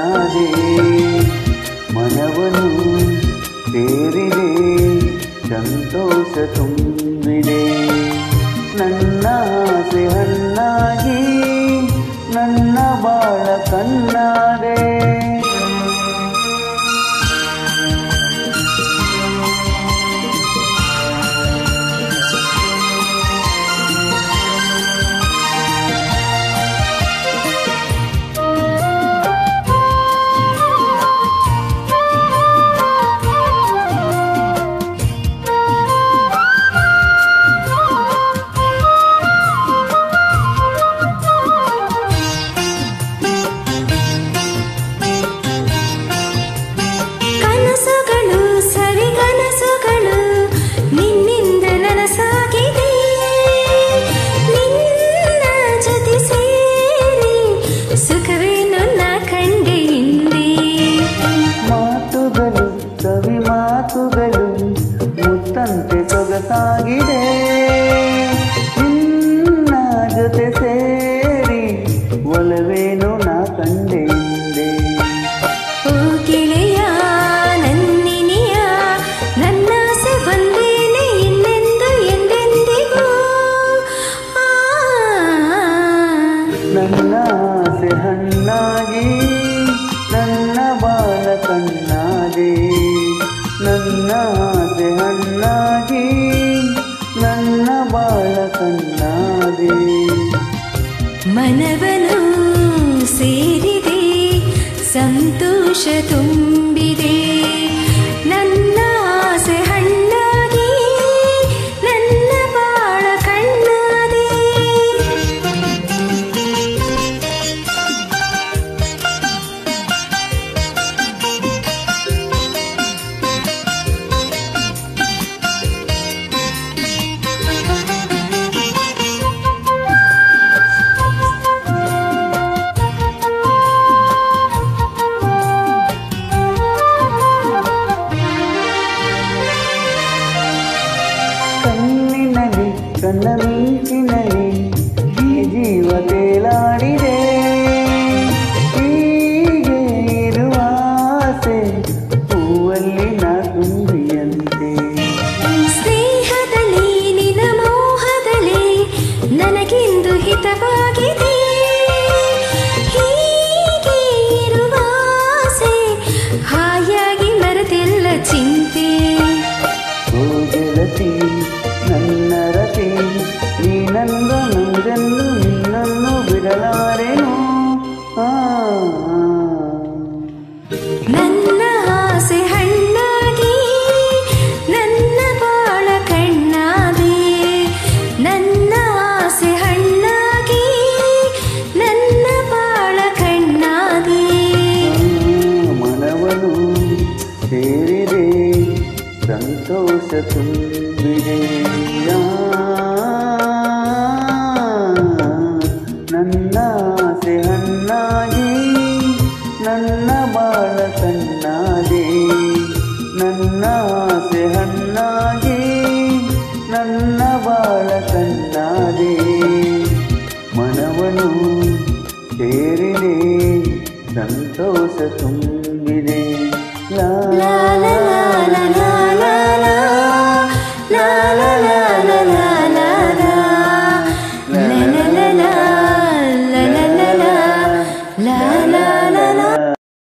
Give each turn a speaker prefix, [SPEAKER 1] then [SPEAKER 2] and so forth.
[SPEAKER 1] ಕಣ್ಣಾದೆ ಮನವನು ಸೇರಿದೆ ಸಂತೋಷ ತುಂಬಿದೆ ನನ್ನ ಆಸೆ ಹಣ್ಣಾಗಿ ನನ್ನ ಬಾಳ ಕಣ್ಣಾದೆ
[SPEAKER 2] ಕನಸುಗಳು ಸರಿಗನಸುಗಳು ನಿನ್ನಿಂದ ನನಸಾಗಿದೆ ನಿನ್ನ ಜೊತೆ ಸೇರಿ ಸುಖವೇನು ನಾ ಕಂಡೆ ಹಿಂದೆ
[SPEAKER 1] ಮಾತುಗಳು ಕವಿ ಮಾತುಗಳು ಮುತ್ತಂತೆ ಸೊಗಸಾಗಿದೆ ನಿನ್ನ ಜೊತೆ ಸೇರಿ ಒಲವೇನು ನಾ ಕಂಡೆ ಹಿಂದೆ
[SPEAKER 2] ಓ ಗೆಳೆಯ ನನ್ನಿನಿಯ ನನ್ನಾಸೆ ಬಂದೇನೆ ಇನ್ನೆಂದು ಎಂದೆಂದಿಗೂ ಆ
[SPEAKER 1] ನನ್ನ ಆಸೆ ಹಣ್ಣಾಗಿ ನನ್ನ ಬಾಳ ಕಣ್ಣಾದೆ ನನ್ನ ಆಸೆ ಹಣ್ಣಾಗಿ ನನ್ನ ಬಾಳ ಕಣ್ಣಾದೆ
[SPEAKER 2] ಮನವನು ಸೇರಿದೆ ಸಂತೋಷ ತುಂಬಿದೆ ನನ್ನ ಆಸೆ ಹಣ್ಣಾಗಿ ನನ್ನ ಬಾಳ ಕಣ್ಣಾದೆ
[SPEAKER 1] ಕಣ್ಣಿನಲ್ಲಿ ಕಣ್ಣ ಮಿಂಚಿನಲ್ಲಿ ಈ ಜೀವ ತೇಲಾಡಿದೆ ಹೀಗೆ ಇರುವ ಆಸೆ ಹೂವಲ್ಲಿ ನಾ ತುಂಬಿಯಂತೆ
[SPEAKER 2] ಸ್ನೇಹದಲ್ಲಿ ನಿನ ಮೋಹದಲ್ಲಿ ನನಗಿಂದು ಹಿತವಾಗಿದೆ ಹೀಗೆ ಇರುವ ಆಸೆ ಹಾಯಾಗಿ ಮರೆತೆಲ್ಲ ಚಿಂತೆ
[SPEAKER 1] ಓ ಗೆಳತಿ ನನ್ನ ರತಿ ನೀನಂದು ನಂದೆಂದು ನಿನ್ನನ್ನು ಬಿಡಲಾರೆನು ಆ
[SPEAKER 2] ನನ್ನ ಆಸೆ ಹಣ್ಣಾಗಿ ನನ್ನ ಬಾಳ ಕಣ್ಣಾದೆ ನನ್ನ ಆಸೆ ಹಣ್ಣಾಗಿ ನನ್ನ ಬಾಳ ಕಣ್ಣಾದೆ
[SPEAKER 1] ಮನವನು ಸೇರಿದೆ ಸಂತೋಷ ತುಂಬಿದೆ ಆ, ನನ್ನ ಆಸೆ ಹಣ್ಣಾಗಿ ನನ್ನ ಬಾಳ ಕಣ್ಣಾದೆ ನನ್ನ ಆಸೆ ಹಣ್ಣಾಗಿ ನನ್ನ ಬಾಳ ಕಣ್ಣಾದೆ ಮನವನು ಸೇರಿದೆ ಸಂತೋಷ ತುಂಬಿದೆ ಲಾ
[SPEAKER 2] ಲಾ ಲಾ ಲಾ ಲಾ